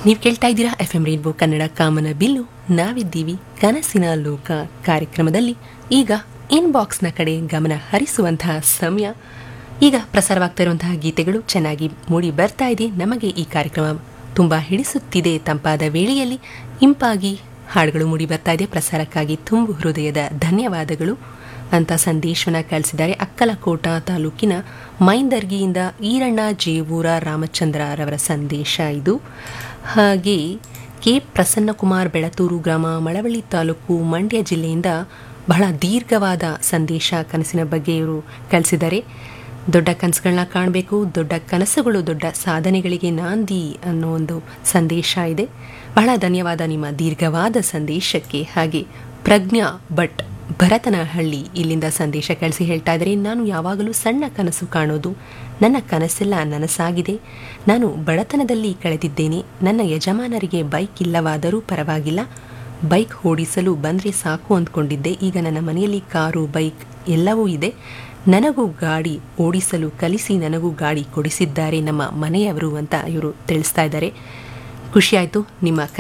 ನೀವು ಕೇಳ್ತಾ ಇದ್ದೀರಾ ಎಫ್ ಎಂ ರೇನ್ಬೋ ಕನ್ನಡ ಕಾಮನ ಬಿಲ್ಲು ನಾವಿದ್ದೀವಿ ಕನಸಿನ ಲೋಕ ಕಾರ್ಯಕ್ರಮದಲ್ಲಿ ಈಗ ಇನ್ಬಾಕ್ಸ್ನ ಕಡೆ ಗಮನ ಹರಿಸುವಂತಹ ಸಮಯ ಈಗ ಪ್ರಸಾರವಾಗ್ತಾ ಇರುವಂತಹ ಗೀತೆಗಳು ಚೆನ್ನಾಗಿ ಮೂಡಿ ಬರ್ತಾ ಇದೆ ನಮಗೆ ಈ ಕಾರ್ಯಕ್ರಮ ತುಂಬ ಹಿಡಿಸುತ್ತಿದೆ ತಂಪಾದ ವೇಳೆಯಲ್ಲಿ ಇಂಪಾಗಿ ಹಾಡುಗಳು ಮೂಡಿ ಬರ್ತಾ ಇದೆ ಪ್ರಸಾರಕ್ಕಾಗಿ ತುಂಬು ಹೃದಯದ ಧನ್ಯವಾದಗಳು ಅಂತ ಸಂದೇಶವನ್ನ ಕಳಿಸಿದ್ದಾರೆ ಅಕ್ಕಲಕೋಟ ತಾಲೂಕಿನ ಮೈಂದರ್ಗಿಯಿಂದ ಈರಣ್ಣ ಜೇವೂರ ರಾಮಚಂದ್ರ ರವರ ಸಂದೇಶ ಇದು ಹಾಗೆ ಕೆ ಪ್ರಸನ್ನಕುಮಾರ್ ಬೆಳತೂರು ಗ್ರಾಮ ಮಳವಳ್ಳಿ ತಾಲೂಕು ಮಂಡ್ಯ ಜಿಲ್ಲೆಯಿಂದ ಬಹಳ ದೀರ್ಘವಾದ ಸಂದೇಶ ಕನಸಿನ ಬಗ್ಗೆ ಇವರು ಕಳಿಸಿದ್ದಾರೆ ದೊಡ್ಡ ಕನಸುಗಳನ್ನ ಕಾಣಬೇಕು ದೊಡ್ಡ ಕನಸುಗಳು ದೊಡ್ಡ ಸಾಧನೆಗಳಿಗೆ ನಾಂದಿ ಅನ್ನೋ ಒಂದು ಸಂದೇಶ ಇದೆ ಬಹಳ ಧನ್ಯವಾದ ನಿಮ್ಮ ದೀರ್ಘವಾದ ಸಂದೇಶಕ್ಕೆ ಹಾಗೆ ಪ್ರಜ್ಞಾ ಭಟ್ ಭರತನಹಳ್ಳಿ ಇಲ್ಲಿಂದ ಸಂದೇಶ ಕಳಿಸಿ ಹೇಳ್ತಾ ಇದ್ದಾರೆ ನಾನು ಯಾವಾಗಲೂ ಸಣ್ಣ ಕನಸು ಕಾಣೋದು ನನ್ನ ಕನಸೆಲ್ಲ ನನಸಾಗಿದೆ ನಾನು ಬಡತನದಲ್ಲಿ ಕಳೆದಿದ್ದೇನೆ ನನ್ನ ಯಜಮಾನರಿಗೆ ಬೈಕ್ ಇಲ್ಲವಾದರೂ ಪರವಾಗಿಲ್ಲ ಬೈಕ್ ಓಡಿಸಲು ಬಂದರೆ ಸಾಕು ಅಂದ್ಕೊಂಡಿದ್ದೆ ಈಗ ನನ್ನ ಮನೆಯಲ್ಲಿ ಕಾರು ಬೈಕ್ ಎಲ್ಲವೂ ಇದೆ ನನಗೂ ಗಾಡಿ ಓಡಿಸಲು ಕಲಿಸಿ ನನಗೂ ಗಾಡಿ ಕೊಡಿಸಿದ್ದಾರೆ ನಮ್ಮ ಮನೆಯವರು ಅಂತ ಇವರು ತಿಳಿಸ್ತಾ ಇದ್ದಾರೆ ಖುಷಿಯಾಯಿತು ನಿಮ್ಮ